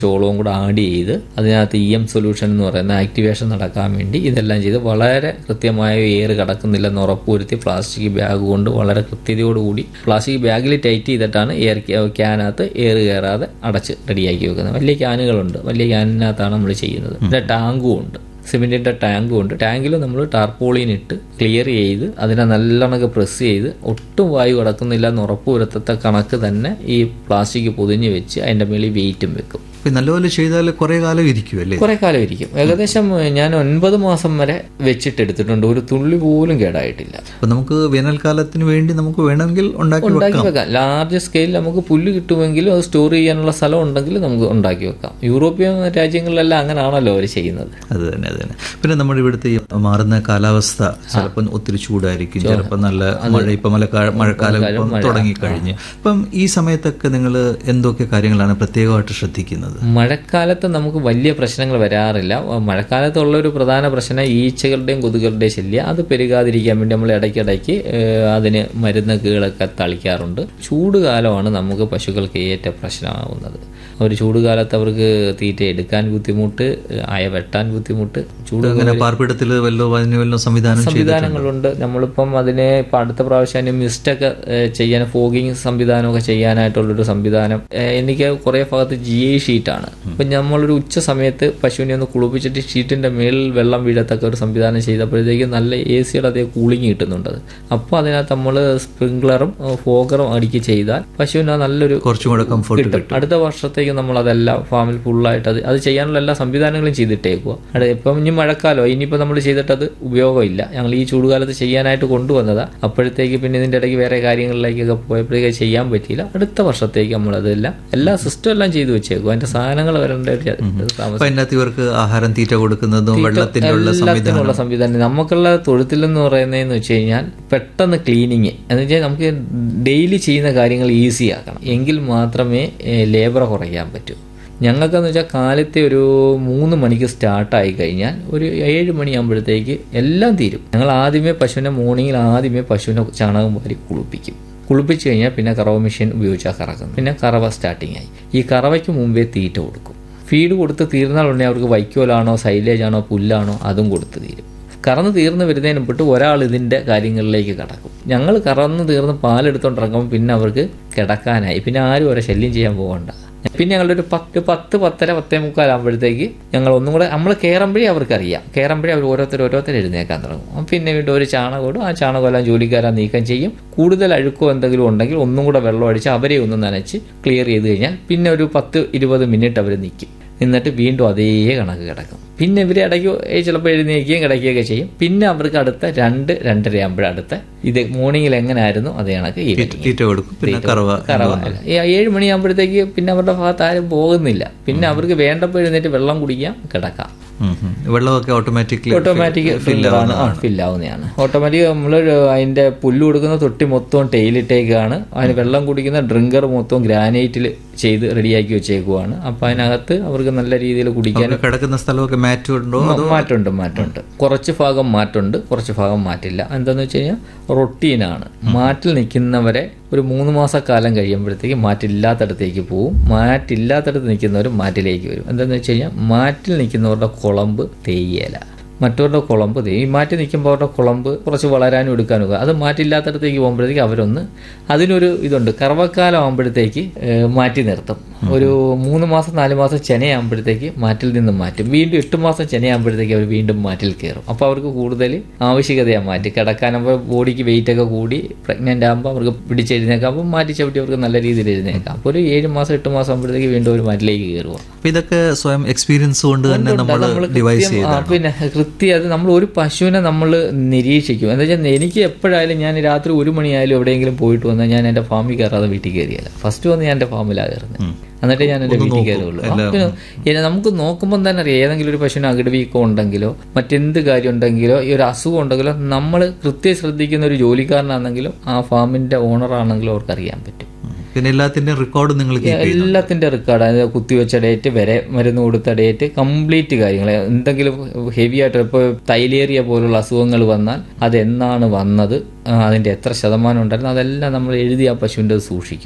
ചോളവും കൂടെ ആഡ് ചെയ്ത് അതിനകത്ത് ഇ എം സൊല്യൂഷൻ എന്ന് പറയുന്ന ആക്ടിവേഷൻ നടക്കാൻ വേണ്ടി ഇതെല്ലാം ചെയ്ത് വളരെ കൃത്യമായ എയർ കടക്കുന്നില്ലെന്ന് ഉറപ്പുവരുത്തി പ്ലാസ്റ്റിക് ബാഗ് കൊണ്ട് വളരെ കൃത്യതയോടുകൂടി പ്ലാസ്റ്റിക് ബാഗിൽ ടൈറ്റ് ചെയ്തിട്ടാണ് എയർ ക്യാനകത്ത് എയർ കയറാതെ അടച്ച് റെഡിയാക്കി വെക്കുന്നത് വലിയ ക്യാനുകളുണ്ട് വലിയ ക്യാനിനകത്താണ് നമ്മൾ ചെയ്യുന്നത് പിന്നെ ടാങ്കും ഉണ്ട് സിമെന്റിന്റെ ടാങ്കും ഉണ്ട് ടാങ്കിൽ നമ്മൾ ടാർപോളിൻ ഇട്ട് ക്ലിയർ ചെയ്ത് അതിനെ നല്ലോണക്ക് പ്രസ് ചെയ്ത് ഒട്ടും വായു കടക്കുന്നില്ല എന്ന് ഉറപ്പുവരുത്തത്ത കണക്ക് തന്നെ ഈ പ്ലാസ്റ്റിക് പൊതിഞ്ഞ് വെച്ച് അതിന്റെ മേളിൽ വെയിറ്റും വെക്കും ഇപ്പൊ നല്ലപോലെ ചെയ്താൽ കുറെ കാലം ഇരിക്കുമല്ലേ കുറെ കാലം ഇരിക്കും ഏകദേശം ഞാൻ ഒൻപത് മാസം വരെ വെച്ചിട്ട് എടുത്തിട്ടുണ്ട് ഒരു തുള്ളി പോലും കേടായിട്ടില്ല അപ്പൊ നമുക്ക് വേനൽക്കാലത്തിന് വേണ്ടി നമുക്ക് വേണമെങ്കിൽ ഉണ്ടാക്കി ഉണ്ടാക്കി വെക്കാം വെക്കാം ലാർജ് സ്കെയിലിൽ നമുക്ക് പുല്ല് കിട്ടുമെങ്കിലും അത് സ്റ്റോർ ചെയ്യാനുള്ള സ്ഥലം ഉണ്ടെങ്കിൽ നമുക്ക് ഉണ്ടാക്കി വെക്കാം യൂറോപ്യൻ രാജ്യങ്ങളിലെല്ലാം അങ്ങനെയാണല്ലോ അവർ ചെയ്യുന്നത് അത് തന്നെ അത് തന്നെ പിന്നെ നമ്മുടെ ഇവിടുത്തെ ഈ മാറുന്ന കാലാവസ്ഥ ചിലപ്പം ഒത്തിരി ചൂടായിരിക്കും ചിലപ്പോൾ നല്ല മഴ ഇപ്പം മഴക്കാല മഴക്കാലം ഇപ്പം തുടങ്ങിക്കഴിഞ്ഞ് അപ്പം ഈ സമയത്തൊക്കെ നിങ്ങൾ എന്തൊക്കെ കാര്യങ്ങളാണ് പ്രത്യേകമായിട്ട് ശ്രദ്ധിക്കുന്നത് മഴക്കാലത്ത് നമുക്ക് വലിയ പ്രശ്നങ്ങൾ വരാറില്ല മഴക്കാലത്തുള്ള ഒരു പ്രധാന പ്രശ്നം ഈച്ചകളുടെയും കൊതുകളുടെയും ശല്യം അത് പെരുകാതിരിക്കാൻ വേണ്ടി നമ്മൾ ഇടയ്ക്കിടയ്ക്ക് ഏഹ്, അതിന് മരുന്ന് കീഴൊക്കെ തളിക്കാറുണ്ട് ചൂടുകാലമാണ് നമുക്ക് പശുക്കൾക്ക് ഏറ്റവും പ്രശ്നമാവുന്നത് ഒരു ചൂടുകാലത്ത് അവർക്ക് തീറ്റ എടുക്കാൻ ബുദ്ധിമുട്ട് അയ വെട്ടാൻ ബുദ്ധിമുട്ട് ചൂട് അങ്ങനെ പാർപ്പിടത്തിൽ വല്ലോ അതിന് വല്ലോ സംവിധാനം ചെയ്ത് സംവിധാനങ്ങളുണ്ട് നമ്മളിപ്പം അതിനെ ഇപ്പം അടുത്ത പ്രാവശ്യം അതിന് മിസ്റ്റൊക്കെ ഏഹ്, ചെയ്യാൻ ഫോഗിങ് സംവിധാനമൊക്കെ ചെയ്യാനായിട്ടുള്ളൊരു സംവിധാനം ഏഹ്, എനിക്ക് കുറേ ഭാഗത്ത് ജി ഐ ഷീറ്റാണ് അപ്പം നമ്മളൊരു ഉച്ച സമയത്ത് പശുവിനെ ഒന്ന് കുളിപ്പിച്ചിട്ട് ഷീറ്റിന്റെ മേളിൽ വെള്ളം വീഴത്തക്ക ഒരു സംവിധാനം ചെയ്തപ്പോഴത്തേക്ക് നല്ല എ സിയുടെ അതേ കൂളിംഗ് കിട്ടുന്നുണ്ട് അത് അപ്പോൾ അതിനകത്ത് നമ്മൾ സ്പ്രിംഗ്ലറും ഫോഗറും അടിക്ക് ചെയ്താൽ പശുവിന് നല്ലൊരു കുറച്ചും കൂടെ കംഫർട്ട് കിട്ടും അടുത്ത വർഷത്തേക്ക് നമ്മൾ അതെല്ലാം ഫാമിൽ ഫുള്ളായിട്ട് അത് അത് ചെയ്യാനുള്ള എല്ലാ സംവിധാനങ്ങളും ചെയ്തിട്ടേക്കുക അവിടെ ഇപ്പം ഇനി മഴക്കാലോ ഇനിയിപ്പോൾ നമ്മൾ ചെയ്തിട്ട് അത് ഉപയോഗമില്ല ഞങ്ങൾ ഈ ചൂടുകാലത്ത് ചെയ്യാനായിട്ട് കൊണ്ടുവന്നതാ അപ്പോഴത്തേക്ക് പിന്നെ ഇതിൻ്റെ ഇടയ്ക്ക് വേറെ കാര്യങ്ങളിലേക്കൊക്കെ പോയപ്പോഴേക്ക് ചെയ്യാൻ പറ്റിയില്ല അടുത്ത വർഷത്തേക്ക് നമ്മൾ അതെല്ലാം എല്ലാ സിസ്റ്റം എല്ലാം ചെയ്തു വെച്ചേക്കും അതിന്റെ സാധനങ്ങൾ വരേണ്ട ഒരു താമസം അപ്പൊ അതിനകത്ത് ഇവർക്ക് ആഹാരം തീറ്റ കൊടുക്കുന്നതും വെള്ളത്തിന്റെ ഉള്ള സംവിധാനം എല്ലാത്തിനുള്ള സംവിധാനം നമുക്കുള്ള തൊഴുത്തിലെന്ന് പറയുന്നതെന്ന് വെച്ച് കഴിഞ്ഞാൽ പെട്ടെന്ന് ക്ലീനിങ് എന്ന് വെച്ചാൽ നമുക്ക് ഡെയിലി ചെയ്യുന്ന കാര്യങ്ങൾ ഈസി ആക്കണം എങ്കിൽ മാത്രമേ ലേബർ കുറയ്ക്കാൻ പറ്റൂ ഞങ്ങൾക്കെന്ന് വെച്ചാൽ കാലത്തെ ഒരു മൂന്ന് മണിക്ക് സ്റ്റാർട്ടായി കഴിഞ്ഞാൽ ഒരു ഏഴ് മണിയാകുമ്പോഴത്തേക്ക് എല്ലാം തീരും ഞങ്ങൾ ആദ്യമേ പശുവിനെ മോർണിംഗിൽ ആദ്യമേ പശുവിനെ ചാണകം വാരി കുളിപ്പിക്കും കുളിപ്പിച്ച് കഴിഞ്ഞാൽ പിന്നെ കറവ മെഷീൻ ഉപയോഗിച്ചാൽ കറക്കുന്നു പിന്നെ കറവ സ്റ്റാർട്ടിങ് ആയി ഈ കറവയ്ക്ക് മുമ്പേ തീറ്റ കൊടുക്കും ഫീഡ് കൊടുത്ത് തീർന്നാലുടനെ അവർക്ക് വൈക്കോലാണോ സൈലേജ് ആണോ പുല്ലാണോ അതും കൊടുത്ത് തീരും കറന്ന് തീർന്ന് വരുന്നതിന് മുമ്പിട്ട് ഒരാൾ ഇതിൻ്റെ കാര്യങ്ങളിലേക്ക് കടക്കും ഞങ്ങൾ കറന്ന് തീർന്ന് പാലെടുത്തോണ്ടിറങ്ങുമ്പോൾ പിന്നെ അവർക്ക് കിടക്കാനായി പിന്നെ ആരും അവരെ ശല്യം ചെയ്യാൻ പോകണ്ട പിന്നെ ഞങ്ങളൊരു പത്ത് പത്ത് പത്തര പത്തേ മുക്കാലാകുമ്പോഴത്തേക്ക് ഞങ്ങൾ ഒന്നും കൂടെ നമ്മൾ കയറുമ്പോഴേ അവർക്കറിയാം കയറുമ്പോഴേ അവർ ഓരോരുത്തർ ഓരോരുത്തർ എഴുന്നേക്കാൻ തുടങ്ങും അപ്പം പിന്നെ വീണ്ടും ഒരു ചാണകം ഇടും ആ ചാണകം എല്ലാം ജോലിക്കാരാ നീക്കം ചെയ്യും കൂടുതൽ അഴുക്കോ എന്തെങ്കിലും ഉണ്ടെങ്കിൽ ഒന്നും കൂടെ വെള്ളം അടിച്ച് അവരെ ഒന്ന് നനച്ച് ക്ലിയർ ചെയ്ത് കഴിഞ്ഞാൽ പിന്നെ ഒരു പത്ത് ഇരുപത് മിനിറ്റ് അവർ നിൽക്കും എന്നിട്ട് വീണ്ടും അതേ കണക്ക് കിടക്കും പിന്നെ ഇവർ ഇടയ്ക്ക് ചിലപ്പോൾ എഴുന്നേക്കുകയും കിടക്കുകയൊക്കെ ചെയ്യും പിന്നെ അവർക്ക് അടുത്ത രണ്ട് രണ്ടര ആകുമ്പോഴ അടുത്ത ഇത് മോർണിംഗിൽ എങ്ങനെയായിരുന്നു അതേ കണക്ക് ഈവനിങ് തീറ്റ കൊടുക്കും പിന്നെ കറവ കറവ ഈ ഏഴ് മണിയാകുമ്പോഴത്തേക്ക് പിന്നെ അവരുടെ ഭാഗത്ത് ആരും പോകുന്നില്ല പിന്നെ അവർക്ക് വേണ്ടപ്പോൾ എഴുന്നേറ്റ് വെള്ളം കുടിക്കാം കിടക്കാം ഉം, ഉം. വെള്ളമൊക്കെ ഓട്ടോമാറ്റിക്കലി ഓട്ടോമാറ്റിക് ഫില്ലറാണ് ആ ഫില്ലാവുന്നതാണ് ഓട്ടോമാറ്റിക് നമ്മൾ അതിന്റെ പുല്ല് കൊടുക്കുന്ന തൊട്ടി മൊത്തം ടൈലിട്ടേക്കാണ് അതിന് വെള്ളം കുടിക്കുന്ന ഡ്രിങ്കർ മൊത്തം ഗ്രാനൈറ്റിൽ ചെയ്ത് റെഡിയാക്കി വെച്ചേക്കുവാണ് അപ്പൊ അതിനകത്ത് അവർക്ക് നല്ല രീതിയിൽ കുടിക്കാൻ കിടക്കുന്ന സ്ഥലമൊക്കെ മാറ്റ് ഉണ്ടോ അതോ മാറ്റമുണ്ട് മാറ്റമുണ്ട് കുറച്ച് ഭാഗം മാറ്റമുണ്ട് കുറച്ച് ഭാഗം മാറ്റില്ല എന്താന്ന് വെച്ച് കഴിഞ്ഞാൽ റൊട്ടീനാണ് മാറ്റിൽ നിൽക്കുന്നവരെ ഒരു മൂന്ന് മാസക്കാലം കഴിയുമ്പോഴത്തേക്ക് മാറ്റില്ലാത്തടത്തേക്ക് പോവും മാറ്റില്ലാത്തടത്ത് നിൽക്കുന്നവർ മാറ്റിലേക്ക് വരും എന്താണെന്ന് വെച്ച് കഴിഞ്ഞാൽ മാറ്റിൽ നിൽക്കുന്നവരുടെ കുളമ്പ് തേയില മറ്റവരുടെ കുളമ്പ് തേ ഈ മാറ്റി നിൽക്കുമ്പോൾ അവരുടെ കുളമ്പ് കുറച്ച് വളരാനും എടുക്കാനും ഒക്കെ അത് മാറ്റില്ലാത്തടത്തേക്ക് പോകുമ്പോഴത്തേക്ക് അവരൊന്ന് അതിനൊരു ഇതുണ്ട് കറവക്കാലം ആകുമ്പോഴത്തേക്ക് ഏഹ്, മാറ്റി നിർത്തും ഒരു മൂന്ന് മാസം നാല് മാസം ചെനയാകുമ്പോഴത്തേക്ക് മാറ്റിൽ നിന്ന് മാറ്റും വീണ്ടും എട്ട് മാസം ചെനയാകുമ്പോഴത്തേക്ക് അവർ വീണ്ടും മാറ്റിൽ കയറും അപ്പോൾ അവർക്ക് കൂടുതൽ ആവശ്യകതയാണ് മാറ്റി കിടക്കാനാകുമ്പോൾ ബോഡിക്ക് വെയിറ്റ് ഒക്കെ കൂടി പ്രഗ്നൻ്റ് ആകുമ്പോൾ അവർക്ക് പിടിച്ചെഴുന്നേക്കാം അപ്പോൾ മാറ്റി ചവിട്ടി അവർക്ക് നല്ല രീതിയിൽ എഴുന്നേക്കാം അപ്പോൾ ഒരു ഏഴ് മാസം എട്ട് മാസം ആകുമ്പോഴത്തേക്ക് വീണ്ടും ഒരു മാറ്റിലേക്ക് കയറുക അപ്പൊ ഇതൊക്കെ സ്വയം എക്സ്പീരിയൻസ് കൊണ്ട് തന്നെ നമ്മൾ നമ്മള് ഡിവൈസ് കൃത്യം- ചെയ്ത ആ, പിന്നെ കൃത്യം അത് നമ്മൾ ഒരു പശുവിനെ നമ്മൾ നിരീക്ഷിക്കും എന്താ വെച്ചാൽ എനിക്ക് എപ്പോഴായാലും ഞാൻ രാത്രി ഒരു മണിയായാലും എവിടെയെങ്കിലും പോയിട്ട് വന്നാൽ ഞാൻ എൻ്റെ ഫാമിൽ കയറാതെ വീട്ടിൽ കയറിയല്ല ഫസ്റ്റ് വന്ന് ഞാൻ എൻ്റെ ഫാമിലാണ് കയറുന്നത് എന്നിട്ട് ഞാൻ എൻ്റെ വീട്ടിൽ കയറുള്ളൂ ആ, പിന്നെ ഇനി നമുക്ക് നോക്കുമ്പോൾ തന്നെ അറിയാം ഏതെങ്കിലും ഒരു പശുവിന് അകിട് വീക്കം ഉണ്ടെങ്കിലോ മറ്റെന്ത് കാര്യം ഉണ്ടെങ്കിലോ ഈ ഒരു അസുഖം ഉണ്ടെങ്കിലോ നമ്മൾ കൃത്യം ശ്രദ്ധിക്കുന്ന ഒരു ജോലിക്കാരനാണെങ്കിലും ആ ഫാമിൻ്റെ ഓണറാണെങ്കിലും അവർക്ക് അറിയാൻ പറ്റും പിന്നെ എല്ലാത്തിന്റെയും റെക്കോർഡ് നിങ്ങൾ കീപ്പ് ചെയ്യുന്നു എല്ലാത്തിന്റെ റെക്കോർഡ് അതായത് കുത്തിവെച്ച ഡേറ്റ് വരെ മരുന്ന് കൊടുത്ത ഡേറ്റ് കംപ്ലീറ്റ് കാര്യങ്ങൾ എന്തെങ്കിലും ഹെവി ആയിട്ട് ഇപ്പോൾ തൈലേറിയ പോലുള്ള അസുഖങ്ങൾ വന്നാൽ അത് എന്നാണ് വന്നത് ആ, അതിന്റെ എത്ര ശതമാനം ഉണ്ടായിരുന്നു അതെല്ലാം നമ്മൾ എഴുതി ആ പശുവിൻ്റെ സൂക്ഷിക്കും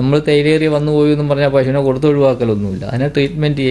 നമ്മൾ തൈലേറിയ വന്നു പോയി എന്നും പറഞ്ഞാൽ പശുവിനെ കൊടുത്ത് ഒഴിവാക്കലൊന്നുമില്ല അതിനെ ട്രീറ്റ്മെൻറ്റ്